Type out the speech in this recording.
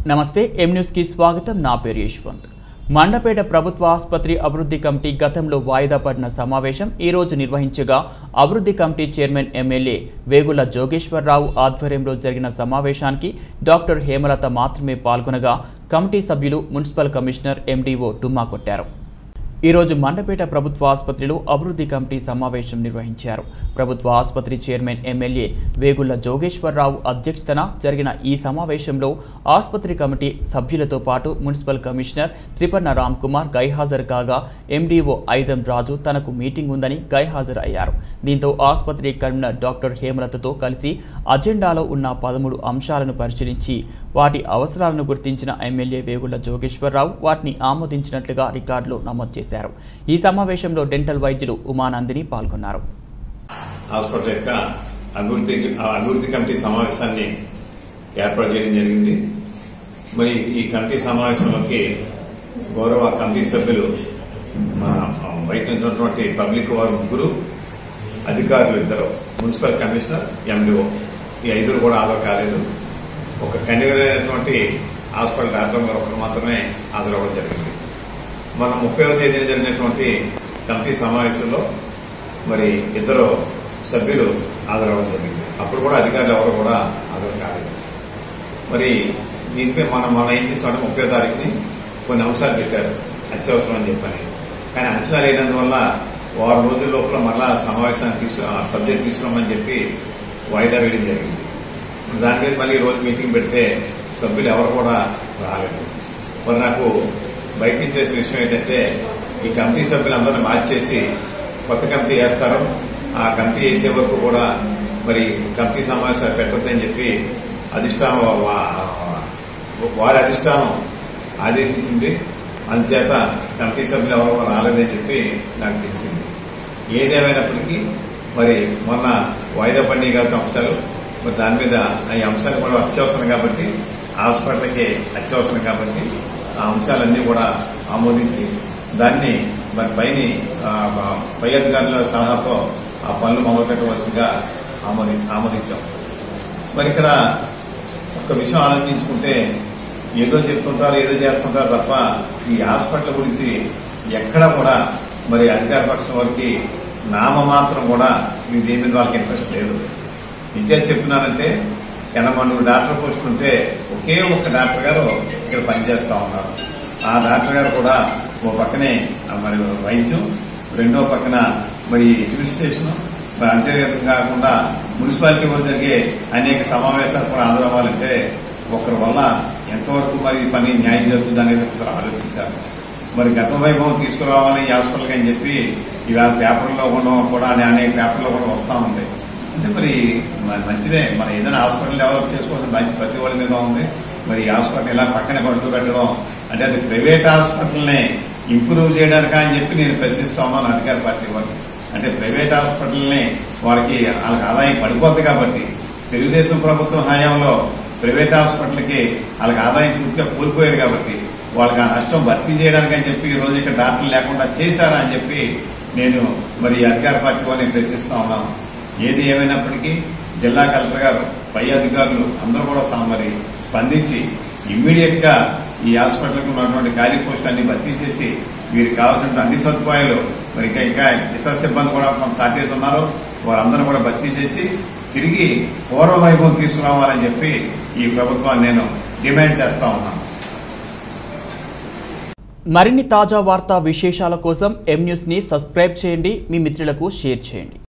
నమస్తే ఎం న్యూస్కి స్వాగతం నా పేరు యశ్వంత్ మండపేట ప్రభుత్వ ఆసుపత్రి అభివృద్ధి కమిటీ గతంలో వాయిదా పడిన సమావేశం ఈ రోజు నిర్వహించగా అభివృద్ధి committee chairman MLA Vegulla Jogeswararao ఆధ్వర్యంలో జరిగిన సమావేశానికి డాక్టర్ హేమలత మాత్రమే పాల్గొనగా కమిటీ సభ్యులు మున్సిపల్ కమిషనర్ ఎండీఓ డుమ్మా కొట్టారు ఈరోజు మండపేట ప్రభుత్వ ఆసుపత్రిలో అభివృద్ధి కమిటీ సమావేశం నిర్వహించారు ప్రభుత్వ ఆసుపత్రి చైర్మన్ ఎమ్మెల్యే వేగుళ్ల జోగేశ్వరరావు అధ్యక్షతన జరిగిన ఈ సమావేశంలో ఆసుపత్రి కమిటీ సభ్యులతో పాటు మున్సిపల్ కమిషనర్ త్రిపర్ణ రామ్ కుమార్ గైహాజరు కాగా ఎండీఓ ఐదం రాజు తనకు మీటింగ్ ఉందని గైహాజరు అయ్యారు దీంతో ఆసుపత్రి కన్వీనర్ డాక్టర్ హేమలతతో కలిసి అజెండాలో ఉన్న పదమూడు అంశాలను పరిశీలించి వాటి అవసరాలను గుర్తించిన ఎమ్మెల్యే వేగుళ్ల జోగేశ్వరరావు వాటిని ఆమోదించినట్లుగా రికార్డులో నమోదు చేశారు ఈ సమావేశంలో డెంటల్ వైద్యులు ఉమానందిని పాల్గొన్నారు హాస్పిటల్ యొక్క అభివృద్ధి ఆ అభివృద్ధి కమిటీ సమావేశాన్ని ఏర్పాటు చేయడం జరిగింది మరి ఈ కమిటీ సమావేశంలోకి గౌరవ కమిటీ సభ్యులు మన బయట నుంచి ఉన్నటువంటి పబ్లిక్ వారు ముగ్గురు అధికారులు ఇద్దరు మున్సిపల్ కమిషనర్ ఎండిఓ ఈ ఐదుగురు కూడా హాజరు కాలేదు ఒక కన్వీనర్ అయినటువంటి హాస్పిటల్ డాక్టర్ గారు ఒకరు మాత్రమే హాజరవ్వడం జరిగింది మన ముప్పైవ తేదీన జరిగినటువంటి కమిటీ సమావేశంలో మరి ఇద్దరు సభ్యులు హాజరవ్వడం జరిగింది అప్పుడు కూడా అధికారులు ఎవరు కూడా హాజరు కాలేదు మరి దీనిపై మనం మనం ఏం చేస్తామంటే ముప్పై తారీఖుని కొన్ని అంశాలు పెట్టారు అత్యవసరం అని చెప్పని కానీ అంచనా లేనందువల్ల వారం రోజుల లోపల మళ్ళా సమావేశాన్ని తీసు ఆ సబ్జెక్ట్ తీసుకురామని చెప్పి వాయిదా వేయడం జరిగింది దాని మీద మళ్ళీ ఈ రోజు మీటింగ్ పెడితే సభ్యులు ఎవరు కూడా రాలేదు మరి నాకు బయట నుంచి తెలిసిన విషయం ఏంటంటే ఈ కమిటీ సభ్యులందరినీ మార్చేసి కొత్త కమిటీ వేస్తారు ఆ కమిటీ వేసే వరకు కూడా మరి కమిటీ సమావేశాలు పెట్టొద్దని చెప్పి అధిష్టానం వా- వా- వారి అధిష్టానం ఆదేశించింది అందుచేత కమిటీ సభ్యులు ఎవరు కూడా రాలేదని చెప్పి నాకు తెలిసింది ఏదేమైనప్పటికీ మరి మొన్న వాయిదా పడినాయి కాబట్టి అంశాలు మరి దాని మీద ఈ అంశాలు కూడా అత్యవసరం కాబట్టి హాస్పిటల్కి అత్యవసరం కాబట్టి ఆ అంశాలన్నీ కూడా ఆమోదించి దాన్ని మరి పైన ఆ, పై అధికారుల సలహాతో ఆ పనులు మొదలుపెట్టవలసిందిగా ఆమోది ఆమోదించాం మరి ఇక్కడ ఒక విషయం ఆలోచించుకుంటే ఏదో చెప్తుంటారు ఏదో చేస్తుంటారు తప్ప ఈ హాస్పిటల్ గురించి ఎక్కడ కూడా మరి అధికార పక్షం వారికి నామమాత్రం కూడా మీ దీని మీద వాళ్ళకి ఇంట్రెస్ట్ లేదు నిజం చెప్తున్నారంటే ఎనమనుడు డాక్టర్ పోస్ట్ ఉంటే ఒకే ఒక్క డాక్టర్ గారు ఇక్కడ పనిచేస్తా ఉన్నారు ఆ డాక్టర్ గారు కూడా ఓ పక్కనే ఆ, మరి వైద్యం రెండో పక్కన మరి అడ్మినిస్ట్రేషన్ మరి అంతేకాదు కాకుండా మున్సిపాలిటీ వల్ల జరిగే అనేక సమావేశాలు కూడా హాజరవ్వాలంటే ఒకరి వల్ల ఎంతవరకు మరి ఈ పని న్యాయం జరుగుతుంది అనేది ఒకసారి ఆలోచించాలి మరి గత వైభవం తీసుకురావాలి ఈ హాస్పిటల్కి అని చెప్పి ఇవాళ పేపర్లో కూడా కూడా అనే- అనేక పేపర్లో కూడా వస్తా ఉంది అంటే మరి మ- మంచిదే మన ఏదైనా హాస్పిటల్ డెవలప్ చేసుకోవాల్సిన మంచి ప్రతి వాళ్ళ మీద ఉంది మరి ఈ హాస్పిటల్ ఇలా పక్కన పడుతూ పెట్టడం అంటే అది ప్రైవేట్ హాస్పిటల్నే ఇంప్రూవ్ చేయడానికా అని చెప్పి నేను ప్రశ్నిస్తా ఉన్నాను అధికార పార్టీ వాళ్ళు అంటే ప్రైవేట్ హాస్పిటల్ని వాళ్ళకి వాళ్ళకి ఆదాయం పడిపోద్ది కాబట్టి తెలుగుదేశం ప్రభుత్వం హయాంలో ప్రైవేట్ హాస్పిటల్కి వాళ్ళకి ఆదాయం పూర్తిగా కోల్పోయారు కాబట్టి వాళ్ళకి ఆ నష్టం భర్తీ చేయడానికి అని చెప్పి ఈ రోజు ఇక్కడ డాక్టర్లు లేకుండా చేశారా అని చెప్పి నేను మరి అధికార పార్టీ వాళ్ళని ప్రశ్నిస్తా ఉన్నాను ఏది ఏమైనప్పటికీ జిల్లా కలెక్టర్ గారు పై అధికారులు అందరూ కూడా సా- మరి స్పందించి ఇమ్మీడియట్ గా ఈ హాస్పిటల్కి ఉన్నటువంటి ఖాళీ పోస్ట్ అన్ని భర్తీ చేసి వీరికి కావాల్సిన అన్ని సదుపాయాలు మరి ఇంకా ఇంకా ఇతర సిబ్బంది కూడా కొంత షార్టేజ్ ఉన్నారు వారందరూ కూడా భర్తీ చేసి తిరిగి పూర్వ వైభవం తీసుకురావాలని చెప్పి ఈ ప్రభుత్వాన్ని నేను డిమాండ్ చేస్తా ఉన్నాను మరిన్ని తాజా వార్తా విశేషాల కోసం ఎం న్యూస్ని సబ్స్క్రైబ్ చేయండి మీ మిత్రులకు షేర్ చేయండి